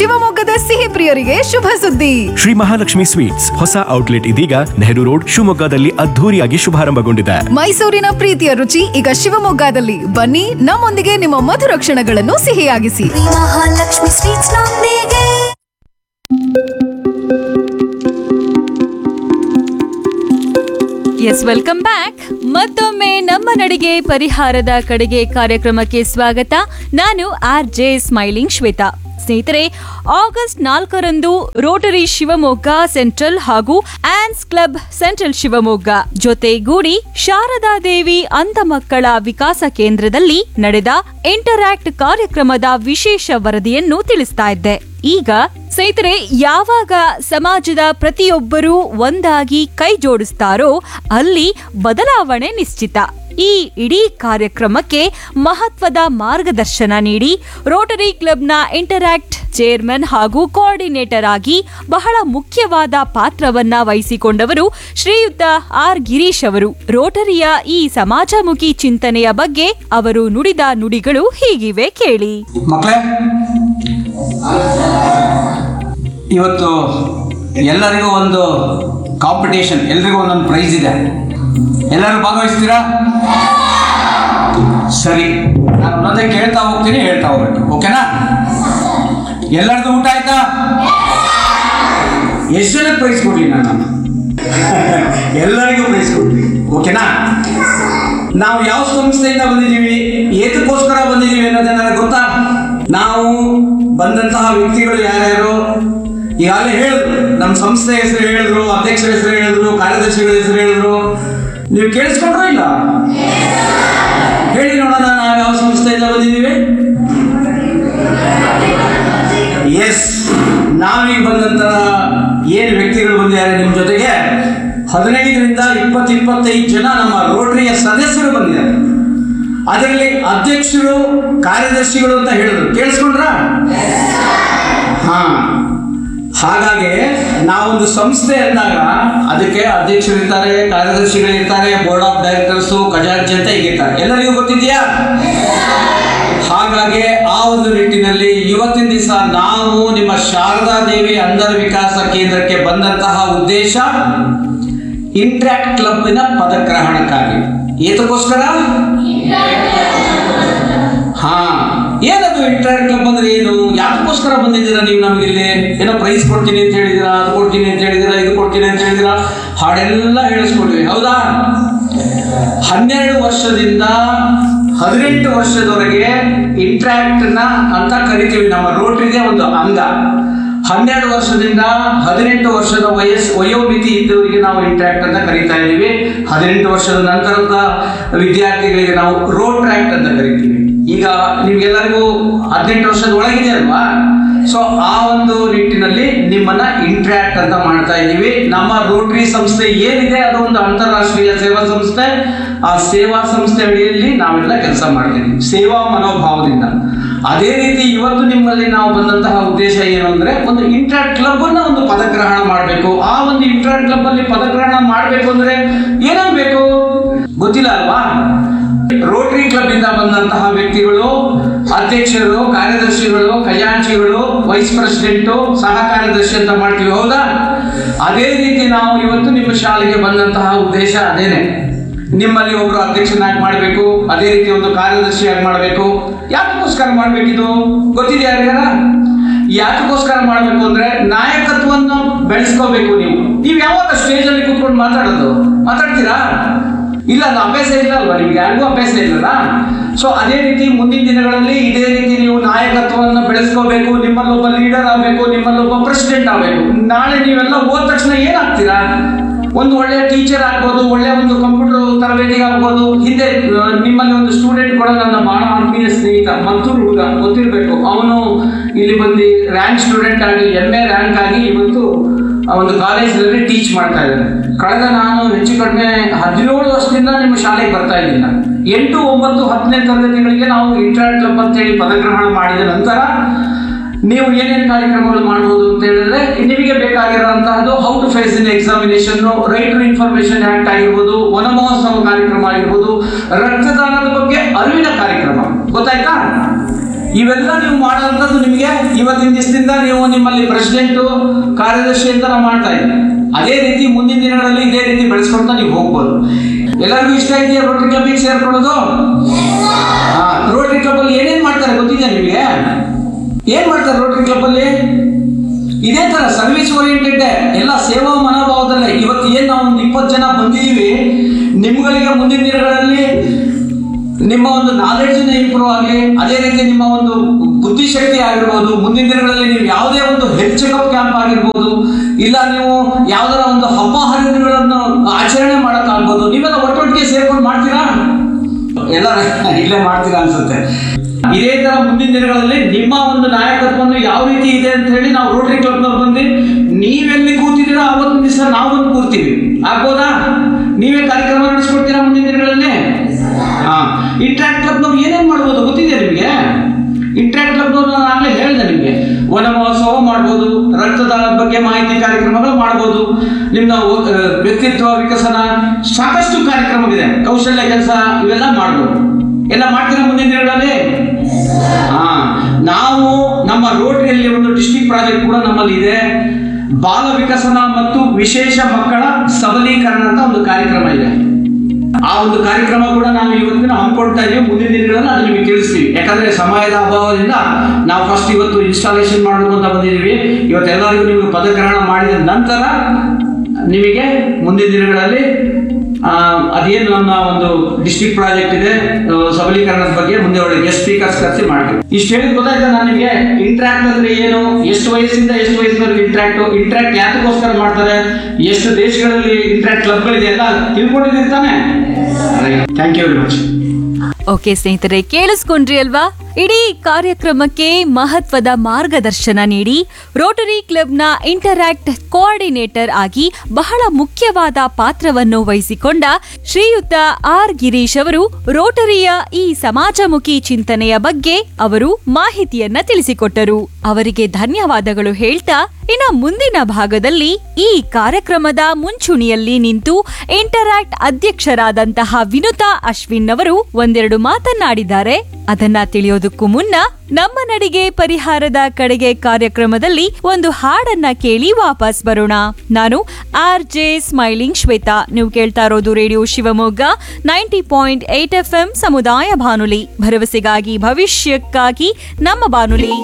ಶಿವಮೊಗ್ಗದ ಸಿಹಿ ಪ್ರಿಯರಿಗೆ ಶುಭ ಸುದ್ದಿ ಶ್ರೀ ಮಹಾಲಕ್ಷ್ಮಿ ಸ್ವೀಟ್ಸ್ ಹೊಸ ಔಟ್ಲೆಟ್ ಇದೀಗ ನೆಹರು ರೋಡ್ ಶಿವಮೊಗ್ಗದಲ್ಲಿ ಅದ್ಧೂರಿಯಾಗಿ ಶುಭಾರಂಭಗೊಂಡಿದೆ ಮೈಸೂರಿನ ಪ್ರೀತಿಯ ರುಚಿ ಈಗ ಶಿವಮೊಗ್ಗದಲ್ಲಿ ಬನ್ನಿ ನಮ್ಮೊಂದಿಗೆ ನಿಮ್ಮ ಮಧುರ ಕ್ಷಣಗಳನ್ನು ಸಿಹಿಯಾಗಿಸಿ ಶ್ರೀ ಮಹಾಲಕ್ಷ್ಮಿ ಸ್ವೀಟ್ಸ್ ನೊಂದಿಗೆ ಎಸ್ ವೆಲ್ಕಮ್ ಬ್ಯಾಕ್ ಮತ್ತೊಮ್ಮೆ ನಮ್ಮ ನಡಿಗೆ ಪರಿಹಾರದ ಕಡೆಗೆ ಕಾರ್ಯಕ್ರಮಕ್ಕೆ ಸ್ವಾಗತ ನಾನು ಆರ್ ಜೆ ಸ್ಮೈಲಿಂಗ್ ಶ್ವೇತಾ ಸ್ನೇಹಿತರೆ ಆಗಸ್ಟ್ ನಾಲ್ಕರಂದು ರೋಟರಿ ಶಿವಮೊಗ್ಗ ಸೆಂಟ್ರಲ್ ಹಾಗೂ ಆನ್ಸ್ ಕ್ಲಬ್ ಸೆಂಟ್ರಲ್ ಶಿವಮೊಗ್ಗ ಜೊತೆಗೂಡಿ ಶಾರದಾ ದೇವಿ ಅಂಧ ಮಕ್ಕಳ ವಿಕಾಸ ಕೇಂದ್ರದಲ್ಲಿ ನಡೆದ ಇಂಟರಾಕ್ಟ್ ಕಾರ್ಯಕ್ರಮದ ವಿಶೇಷ ವರದಿಯನ್ನು ತಿಳಿಸ್ತಾ ಇದ್ದೆ ಈಗ ಸ್ನೇಹಿತರೆ ಯಾವಾಗ ಸಮಾಜದ ಪ್ರತಿಯೊಬ್ಬರೂ ಒಂದಾಗಿ ಕೈ ಜೋಡಿಸ್ತಾರೋ ಅಲ್ಲಿ ಬದಲಾವಣೆ ನಿಶ್ಚಿತ ಈ ಇಡೀ ಕಾರ್ಯಕ್ರಮಕ್ಕೆ ಮಹತ್ವದ ಮಾರ್ಗದರ್ಶನ ನೀಡಿ ರೋಟರಿ ಕ್ಲಬ್ನ ಇಂಟರಾಕ್ಟ್ ಚೇರ್ಮನ್ ಹಾಗೂ ಕೋಆರ್ಡಿನೇಟರ್ ಆಗಿ ಬಹಳ ಮುಖ್ಯವಾದ ಪಾತ್ರವನ್ನ ವಹಿಸಿಕೊಂಡವರು ಶ್ರೀಯುತ ಆರ್ ಗಿರೀಶ್ ಅವರು ರೋಟರಿಯ ಈ ಸಮಾಜಮುಖಿ ಚಿಂತನೆಯ ಬಗ್ಗೆ ಅವರು ನುಡಿದ ನುಡಿಗಳು ಹೀಗಿವೆ ಕೇಳಿ ಮಕ್ಕಳೇ ಇವತ್ತು ಎಲ್ಲರಿಗೂ ಒಂದು ಕಾಂಪಿಟೇಷನ್ ಎಲ್ರಿಗೂ ಒಂದೊಂದು ಪ್ರೈಸ್ ಇದೆ ಎಲ್ಲರೂ ಭಾಗವಹಿಸ್ತೀರಾ ಸರಿ ನಾನು ಒಂದೊಂದೇ ಕೇಳ್ತಾ ಹೋಗ್ತೀನಿ ಹೇಳ್ತಾ ಹೋಗ್ಬೇಕು ಓಕೆನಾ ಎಲ್ಲರದು ಊಟ ಆಯ್ತಾ ಎಷ್ಟು ಜನಕ್ಕೆ ಪ್ರೈಸ್ ಕೊಡ್ಲಿ ನಾನು ಎಲ್ಲರಿಗೂ ಪ್ರೈಸ್ ಕೊಡ್ಲಿ ಓಕೆನಾ ನಾವು ಯಾವ ಸಂಸ್ಥೆಯಿಂದ ಬಂದಿದ್ದೀವಿ ಏತಕ್ಕೋಸ್ಕರ ಬಂದಿದ್ದೀವಿ ಅನ್ನೋದೇನಾರ ಗೊತ್ತಾ ನಾವು ಬಂದಂತಹ ವ್ಯಕ್ತಿಗಳು ಯಾರ್ಯಾರು ಈಗಾಗಲೇ ಹೇಳಿದ್ರು ನಮ್ಮ ಸಂಸ್ಥೆ ಹೆಸರು ಹೇಳಿದ್ರು ಅಧ್ಯಕ್ಷರ ಹೆಸರು ಹೇಳಿದ್ರು ಕಾರ್ಯದರ್ಶಿಗಳ ಹೆಸರು ಹೇಳಿದ್ರು ನೀವು ಕೇಳಿಸ್ಕೊಂಡ್ರೋ ಇಲ್ಲ ಹೇಳಿ ನೋಡೋಣ ನಾವು ಯಾವ ಸಂಸ್ಥೆಯಿಂದ ಬಂದಿದ್ದೀವಿ ಎಸ್ ನಾವೀಗ ಬಂದಂತ ಏನು ವ್ಯಕ್ತಿಗಳು ಬಂದಿದ್ದಾರೆ ನಿಮ್ಮ ಜೊತೆಗೆ ಹದಿನೈದರಿಂದ ಇಪ್ಪತ್ತು ಇಪ್ಪತ್ತೈದು ಜನ ನಮ್ಮ ರೋಟರಿಯ ಸದಸ್ಯರು ಬಂದಿದ್ದಾರೆ ಅದರಲ್ಲಿ ಅಧ್ಯಕ್ಷರು ಕಾರ್ಯದರ್ಶಿಗಳು ಅಂತ ಹೇಳಿದ್ರು ಕೇಳಿಸ್ಕೊಂಡ್ರ ಹಾ ಹಾಗಾಗಿ ನಾವೊಂದು ಸಂಸ್ಥೆ ಅಂದಾಗ ಅದಕ್ಕೆ ಅಧ್ಯಕ್ಷರು ಇರ್ತಾರೆ ಕಾರ್ಯದರ್ಶಿಗಳು ಇರ್ತಾರೆ ಬೋರ್ಡ್ ಆಫ್ ಡೈರೆಕ್ಟರ್ಸು ಖಜಾಂಚಿ ಅಂತ ಹೀಗಿರ್ತಾರೆ ಎಲ್ಲರಿಗೂ ಗೊತ್ತಿದೆಯಾ ಹಾಗಾಗಿ ಆ ಒಂದು ನಿಟ್ಟಿನಲ್ಲಿ ಇವತ್ತಿನ ದಿವಸ ನಾವು ನಿಮ್ಮ ಶಾರದಾ ದೇವಿ ಅಂಧರ ವಿಕಾಸ ಕೇಂದ್ರಕ್ಕೆ ಬಂದಂತಹ ಉದ್ದೇಶ ಇಂಟ್ರಾಕ್ಟ್ ಕ್ಲಬ್ನ ಪದಗ್ರಹಣಕ್ಕಾಗಿ ಏತಕ್ಕೋಸ್ಕರ ಹಾ ಏನದು ಇಂಟ್ರಾಕ್ಟ್ ಕ್ಲಬ್ ಅಂದ್ರೆ ಏನು ಯಾಕೋಸ್ಕರ ಬಂದಿದ್ದೀರಾ ನೀವು ನಮ್ಗೆ ಇಲ್ಲಿ ಏನೋ ಪ್ರೈಸ್ ಕೊಡ್ತೀನಿ ಅಂತ ಹೇಳಿದಿರಾ ಅದು ಕೊಡ್ತೀನಿ ಅಂತ ಹೇಳಿದಿರಾ ಇದು ಕೊಡ್ತೀನಿ ಅಂತ ಹೇಳಿದಿರಾ ಹಾಡೆಲ್ಲ ಹೇಳಿಸ್ಕೊಡ್ತೀವಿ ಹೌದಾ ಹನ್ನೆರಡು ವರ್ಷದಿಂದ ಹದಿನೆಂಟು ವರ್ಷದವರೆಗೆ ಇಂಟ್ರಾಕ್ಟ್ ನ ಅಂತ ಕರಿತೀವಿ ನಮ್ಮ ರೋಟ್ರಿಗೆ ಒಂದು ಅಂಗ ಹನ್ನೆರಡು ವರ್ಷದಿಂದ ಹದಿನೆಂಟು ವರ್ಷದ ವಯಸ್ಸು ವಯೋಮಿತಿ ಇದ್ದವರಿಗೆ ನಾವು ಇಂಟ್ರಾಕ್ಟ್ ಅಂತ ಕರಿತಾ ಇದ್ದೀವಿ ಹದಿನೆಂಟು ವರ್ಷದ ನಂತರದ ವಿದ್ಯಾರ್ಥಿಗಳಿಗೆ ನಾವು ರೋಡ್ ಟ್ರ್ಯಾಕ್ಟ್ ಅಂತ ಕರಿತೀವಿ ಈಗ ನಿಮ್ಗೆಲ್ಲರಿಗೂ ಹದಿನೆಂಟು ವರ್ಷದ ಒಳಗಿದೆ ಅಲ್ವಾ ಸೊ ಆ ಒಂದು ನಿಟ್ಟಿನಲ್ಲಿ ನಿಮ್ಮನ್ನ ಇಂಟ್ರಾಕ್ಟ್ ಅಂತ ಮಾಡ್ತಾ ಇದ್ದೀವಿ ನಮ್ಮ ರೋಟರಿ ಸಂಸ್ಥೆ ಏನಿದೆ ಅದು ಒಂದು ಅಂತಾರಾಷ್ಟ್ರೀಯ ಸೇವಾ ಸಂಸ್ಥೆ ಆ ಸೇವಾ ಸಂಸ್ಥೆ ಅಡಿಯಲ್ಲಿ ನಾವೆಲ್ಲ ಕೆಲಸ ಮಾಡ್ತೀವಿ ಸೇವಾ ಮನೋಭಾವದಿಂದ ಅದೇ ರೀತಿ ಇವತ್ತು ನಿಮ್ಮಲ್ಲಿ ನಾವು ಬಂದಂತಹ ಉದ್ದೇಶ ಏನು ಅಂದ್ರೆ ಒಂದು ಇಂಟ್ರಾಕ್ಟ್ ಕ್ಲಬ್ ಅನ್ನ ಒಂದು ಪದಗ್ರಹಣ ಮಾಡಬೇಕು ಆ ಒಂದು ಇಂಟ್ರಾಕ್ಟ್ ಕ್ಲಬ್ ಅಲ್ಲಿ ಪದಗ್ರಹಣ ಮಾಡಬೇಕು ಅಂದ್ರೆ ಏನಾಗಬೇಕು ಗೊತ್ತಿಲ್ಲ ಅಲ್ವಾ ರೋಟರಿ ಕ್ಲಬ್ ಇಂದ ಬಂದಂತಹ ವ್ಯಕ್ತಿಗಳು ಅಧ್ಯಕ್ಷರು ಕಾರ್ಯದರ್ಶಿಗಳು ಖಜಾಂಚಿಗಳು ವೈಸ್ ಪ್ರೆಸಿಡೆಂಟ್ ಸಹ ಕಾರ್ಯದರ್ಶಿ ಅಂತ ಮಾಡ್ತೀವಿ ಹೌದಾ ಅದೇ ರೀತಿ ನಾವು ಇವತ್ತು ನಿಮ್ಮ ಶಾಲೆಗೆ ಬಂದಂತಹ ಉದ್ದೇಶ ಅದೇನೆ ನಿಮ್ಮಲ್ಲಿ ಒಬ್ರು ಅಧ್ಯಕ್ಷನಾಗಿ ಮಾಡಬೇಕು ಅದೇ ರೀತಿ ಒಂದು ಕಾರ್ಯದರ್ಶಿಯಾಗಿ ಮಾಡಬೇಕು ಯಾತಕ್ಕೋಸ್ಕರ ಮಾಡ್ಬೇಕಿದು ಗೊತ್ತಿದೆ ಯಾರ್ಯಾರ ಯಾತಕ್ಕೋಸ್ಕರ ಮಾಡಬೇಕು ಅಂದ್ರೆ ನಾಯಕತ್ವವನ್ನು ಬೆಳೆಸ್ಕೋಬೇಕು ನೀವು ನೀವು ಯಾವಾಗ ಸ್ಟೇಜ್ ಅಲ್ಲಿ ಕೂತ್ಕೊಂಡು ಮಾತಾಡೋದು ಮಾತಾಡ್ತೀರಾ ಇಲ್ಲ ಅದು ಅಭ್ಯಾಸ ಇಲ್ಲ ಅಲ್ವಾ ನಿಮ್ಗೆ ಯಾರಿಗೂ ಅಭ್ಯಾಸ ಇಲ್ಲಲ್ಲ ಸೊ ಅದೇ ರೀತಿ ಮುಂದಿನ ದಿನಗಳಲ್ಲಿ ಇದೇ ರೀತಿ ನೀವು ನಾಯಕತ್ವವನ್ನು ಬೆಳೆಸ್ಕೋಬೇಕು ನಿಮ್ಮಲ್ಲೊಬ್ಬ ಲೀಡರ್ ಆಗಬೇಕು ನಿಮ್ಮಲ್ಲೊಬ್ಬ ಪ್ರೆಸಿಡೆಂಟ್ ಆಗಬೇಕು ನಾಳೆ ನೀವೆಲ್ಲ ಹೋದ ತಕ್ಷಣ ಏನಾಗ್ತೀರಾ ಒಂದು ಒಳ್ಳೆಯ ಟೀಚರ್ ಆಗ್ಬೋದು ಒಳ್ಳೆಯ ಒಂದು ಕಂಪ್ಯೂಟರ್ ತರಬೇತಿಗೆ ಆಗ್ಬೋದು ಹಿಂದೆ ಆ, ನಿಮ್ಮಲ್ಲಿ ಒಂದು ಸ್ಟೂಡೆಂಟ್ ಕೂಡ ನನ್ನ ಬಹಳ ಆತ್ಮೀಯ ಸ್ನೇಹಿತ ಮತ್ತೂರು ಹುಡುಗ ಗೊತ್ತಿರಬೇಕು ಅವನು ಇಲ್ಲಿ ಬಂದು ರ್ಯಾಂಕ್ ಸ್ಟೂಡೆಂಟ್ ಆಗಿ ಎಂ ಎ ರ್ಯಾಂಕ್ ಆಗಿ ಇವತ್ತು ಆ ಒಂದು ಕಾಲೇಜಿನಲ್ಲಿ ಟೀಚ್ ಮಾಡ್ತಾ ಇದ್ದಾರೆ ಕಳೆದ ನಾನು ಹೆಚ್ಚು ಕಡಿಮೆ ಹದಿನೇಳು ವರ್ಷದಿಂದ ನಿಮ್ಮ ಶಾಲೆಗೆ ಬರ್ತಾ ಇದ್ದೀನಿ ನಾನು. ಎಂಟು ಒಂಬತ್ತು ಹತ್ತನೇ ತರಗತಿಗಳಿಗೆ ನಾವು ಇಂಟ್ರಾಕ್ಟ್ ಕ್ಲಬ್ ಅಂತೇಳಿ ಪದಗ್ರಹಣ ಮಾಡಿದ ನಂತರ ನೀವು ಏನೇನು ಕಾರ್ಯಕ್ರಮಗಳು ಮಾಡ್ಬೋದು ಅಂತ ಹೇಳಿದ್ರೆ ನಿಮಗೆ ಬೇಕಾಗಿರುವಂತಹದ್ದು how to face in examination right to information act ಆಗಿರ್ಬೋದು ವನ ಮಹೋತ್ಸವ ಕಾರ್ಯಕ್ರಮ ಆಗಿರ್ಬೋದು ರಕ್ತದಾನದ ಬಗ್ಗೆ ಅರಿವಿನ ಕಾರ್ಯಕ್ರಮ ಗೊತ್ತಾಯ್ತಾ ಇವೆಲ್ಲ ನೀವು ಮಾಡೋಂಥದ್ದು ನಿಮಗೆ ಇವತ್ತಿನ ದಿವಸದಿಂದ ನೀವು ನಿಮ್ಮಲ್ಲಿ ಪ್ರೆಸಿಡೆಂಟು ಕಾರ್ಯದರ್ಶಿ ಅಂತ ನಾವು ಮಾಡ್ತಾ ಇದ್ದೀವಿ ಅದೇ ರೀತಿ ಮುಂದಿನ ದಿನಗಳಲ್ಲಿ ಇದೇ ರೀತಿ ಬೆಳೆಸ್ಕೊಳ್ತಾ ನೀವು ಹೋಗ್ಬೋದು ಎಲ್ಲರಿಗೂ ಇಷ್ಟ ಇದೆಯಾ ರೋಟರಿ ಕ್ಲಬ್ಗೆ ಸೇರ್ಕೊಳ್ಳೋದು ರೋಟರಿ ಕ್ಲಬ್ ಅಲ್ಲಿ ಏನೇನ್ ಮಾಡ್ತಾರೆ ಗೊತ್ತಿದೆಯಾ ನಿಮಗೆ ಏನ್ ಮಾಡ್ತಾರೆ ರೋಟರಿ ಕ್ಲಬ್ ಅಲ್ಲಿ ಇದೇ ತರ ಸರ್ವಿಸ್ ಓರಿಯೆಂಟೆಡ್ ಎಲ್ಲ ಸೇವಾ ಮನೋಭಾವದಲ್ಲೇ ಇವತ್ತು ಏನ್ ನಾವು ಒಂದು ಇಪ್ಪತ್ತು ಜನ ಬಂದಿದ್ದೀವಿ ನಿಮ್ಗಳಿಗೆ ಮುಂದಿನ ದಿನಗಳಲ್ಲಿ ನಿಮ್ಮ ಒಂದು ನಾಲೆಡ್ಜ್ ಇಂಪ್ರೂವ್ ಆಗಲಿ ಅದೇ ರೀತಿ ನಿಮ್ಮ ಒಂದು ಬುದ್ಧಿಶಕ್ತಿ ಆಗಿರ್ಬೋದು ಮುಂದಿನ ದಿನಗಳಲ್ಲಿ ನೀವು ಯಾವುದೇ ಒಂದು ಹೆಲ್ತ್ ಚೆಕಪ್ ಕ್ಯಾಂಪ್ ಆಗಿರ್ಬೋದು ಇಲ್ಲ ನೀವು ಯಾವ್ದಾರ ಒಂದು ಹಬ್ಬ ಹರಿದಿನಗಳನ್ನು ಆಚರಣೆ ಮಾಡೋಕ್ಕಾಗ್ಬೋದು ನೀವೆಲ್ಲ ಒಟ್ಟೊಟ್ಟಿಗೆ ಸೇರ್ಕೊಂಡು ಮಾಡ್ತೀರಾ ಎಲ್ಲ ಇಲ್ಲೇ ಮಾಡ್ತೀರಾ ಅನ್ಸುತ್ತೆ ಇದೇ ತರ ಮುಂದಿನ ದಿನಗಳಲ್ಲಿ ನಿಮ್ಮ ಒಂದು ನಾಯಕತ್ವವನ್ನು ಯಾವ ರೀತಿ ಇದೆ ಅಂತ ಹೇಳಿ ನಾವು ರೋಟರಿ ಕ್ಲಬ್ನವ್ರು ಬಂದು ನೀವೆಲ್ಲಿ ಕೂತಿದ್ದೀರಾ ಅವತ್ತಿನ ದಿವಸ ನಾವು ಬಂದು ಕೂರ್ತೀವಿ ಆಗ್ಬೋದಾ ನೀವೇ ಕಾರ್ಯಕ್ರಮ ನಡೆಸ್ಕೊಡ್ತೀರಾ ಮುಂದಿನ ದಿನಗಳಲ್ಲಿ ಹಾ ಇಂಟ್ರಾಕ್ಟ್ ಕ್ಲಬ್ನವ್ರು ಏನೇನ್ ಮಾಡ್ಬೋದು ಗೊತ್ತಿದೆ ನಿಮಗೆ ಇಂಟ್ರಾಕ್ಟ್ ಕ್ಲಬ್ನವ್ರು ನಾನು ಆಗ್ಲೇ ಹೇಳಿದೆ ನಿಮಗೆ ವನ ಮಹೋತ್ಸವ ಮಾಡ್ಬೋದು ರಕ್ತದಾನದ ಬಗ್ಗೆ ಮಾಹಿತಿ ಕಾರ್ಯಕ್ರಮಗಳು ಮಾಡ್ಬೋದು ನಿಮ್ಮ ಆ, ವ್ಯಕ್ತಿತ್ವ ವಿಕಸನ ಸಾಕಷ್ಟು ಕಾರ್ಯಕ್ರಮವಿದೆ ಕೌಶಲ್ಯ ಕೆಲಸ ಇವೆಲ್ಲ ಮಾಡ್ಬೋದು ಎಲ್ಲ ಮಾಡ್ತೀರಾ ಮುಂದಿನ ದಿನಗಳಲ್ಲಿ ಹಾ ನಾವು ನಮ್ಮ ರೋಟರಿಯಲ್ಲಿ ಒಂದು ಡಿಸ್ಟಿಕ್ ಪ್ರಾಜೆಕ್ಟ್ ಕೂಡ ನಮ್ಮಲ್ಲಿ ಇದೆ ಬಾಲ ವಿಕಸನ ಮತ್ತು ವಿಶೇಷ ಮಕ್ಕಳ ಸಬಲೀಕರಣ ಅಂತ ಒಂದು ಕಾರ್ಯಕ್ರಮ ಇದೆ ಆ ಒಂದು ಕಾರ್ಯಕ್ರಮ ಕೂಡ ನಾವು ಇವತ್ತಿನ ಹಮ್ಮಿಕೊಳ್ತಾ ಇದೀವಿ ಮುಂದಿನ ದಿನಗಳಲ್ಲಿ ಅದು ನಿಮಗೆ ತಿಳಿಸ್ತೀವಿ ಯಾಕಂದ್ರೆ ಸಮಯದ ಅಭಾವದಿಂದ ನಾವು ಫಸ್ಟ್ ಇವತ್ತು ಇನ್ಸ್ಟಾಲೇಷನ್ ಮಾಡಬೇಕು ಅಂತ ಬಂದಿದ್ದೀವಿ ಇವತ್ತೆಲ್ಲರಿಗೂ ನಿಮಗೆ ಪದಗ್ರಹಣ ಮಾಡಿದ ನಂತರ ನಿಮಗೆ ಮುಂದಿನ ದಿನಗಳಲ್ಲಿ ಆ, ಅದೇನು ನನ್ನ ಒಂದು ಡಿಸ್ಟ್ರಿಕ್ಟ್ ಪ್ರಾಜೆಕ್ಟ್ ಇದೆ ಆ, ಸಬಲೀಕರಣದ ಬಗ್ಗೆ ಮುಂದೆ ಒಳ್ಳೆ ಗೆಸ್ಟ್ ಸ್ಪೀಕರ್ಸ್ ಕರೆಸಿ ಮಾಡ್ತೀವಿ ಇಷ್ಟು ಹೇಳಿದ್ ಗೊತ್ತಾಯ್ತಾ ನಾನು ನಿಮಗೆ ಇಂಟ್ರಾಕ್ಟ್ ಅಂದ್ರೆ ಏನು ಎಷ್ಟು ವಯಸ್ಸಿಂದ ಎಷ್ಟು ವಯಸ್ಸಿನವರೆಗೆ ಇಂಟ್ರಾಕ್ಟ್ ಇಂಟ್ರಾಕ್ಟ್ ಯಾತಕ್ಕೋಸ್ಕರ ಮಾಡ್ತಾರೆ ಎಷ್ಟು ದೇಶಗಳಲ್ಲಿ ಇಂಟ್ರಾಕ್ಟ್ ಕ್ಲಬ್ಗಳಿದೆ ಎಲ್ಲ ತಿಳ್ಕೊಂಡಿದ್ದೀರಿ ತಾನೆ thank you very much okay ಸ್ನೇಹಿತರೆ ಕೇಳಿಸ್ಕೊಂಡ್ರಿ ಅಲ್ವಾ ಇಡೀ ಕಾರ್ಯಕ್ರಮಕ್ಕೆ ಮಹತ್ವದ ಮಾರ್ಗದರ್ಶನ ನೀಡಿ ರೋಟರಿ ಕ್ಲಬ್ನ ಇಂಟರಾಕ್ಟ್ ಕೋಆರ್ಡಿನೇಟರ್ ಆಗಿ ಬಹಳ ಮುಖ್ಯವಾದ ಪಾತ್ರವನ್ನು ವಹಿಸಿಕೊಂಡ ಶ್ರೀಯುತ ಆರ್ ಗಿರೀಶ್ ಅವರು ರೋಟರಿಯ ಈ ಸಮಾಜಮುಖಿ ಚಿಂತನೆಯ ಬಗ್ಗೆ ಅವರು ಮಾಹಿತಿಯನ್ನ ತಿಳಿಸಿಕೊಟ್ಟರು ಅವರಿಗೆ ಧನ್ಯವಾದಗಳು ಹೇಳ್ತಾ ಇನ್ನ ಮುಂದಿನ ಭಾಗದಲ್ಲಿ ಈ ಕಾರ್ಯಕ್ರಮದ ಮುಂಚೂಣಿಯಲ್ಲಿ ನಿಂತು ಇಂಟರಾಕ್ಟ್ ಅಧ್ಯಕ್ಷರಾದಂತಹ ವಿನುತಾ ಅಶ್ವಿನ್ ಅವರು ಒಂದೆರಡು ಮಾತನಾಡಿದ್ದಾರೆ ಅದನ್ನ ತಿಳಿಯೋದಕ್ಕೂ ಮುನ್ನ ನಮ್ಮ ನಡಿಗೆ ಪರಿಹಾರದ ಕಡೆಗೆ ಕಾರ್ಯಕ್ರಮದಲ್ಲಿ ಒಂದು ಹಾಡನ್ನ ಕೇಳಿ ವಾಪಸ್ ಬರೋಣ ನಾನು ಆರ್ ಜೆ ಸ್ಮೈಲಿಂಗ್ ಶ್ವೇತಾ ನೀವು ಕೇಳ್ತಾ ಇರೋದು radio Shivamogga ninety point eight F M ಸಮುದಾಯ ಬಾನುಲಿ ಭರವಸೆಗಾಗಿ ಭವಿಷ್ಯಕ್ಕಾಗಿ ನಮ್ಮ ಬಾನುಲಿ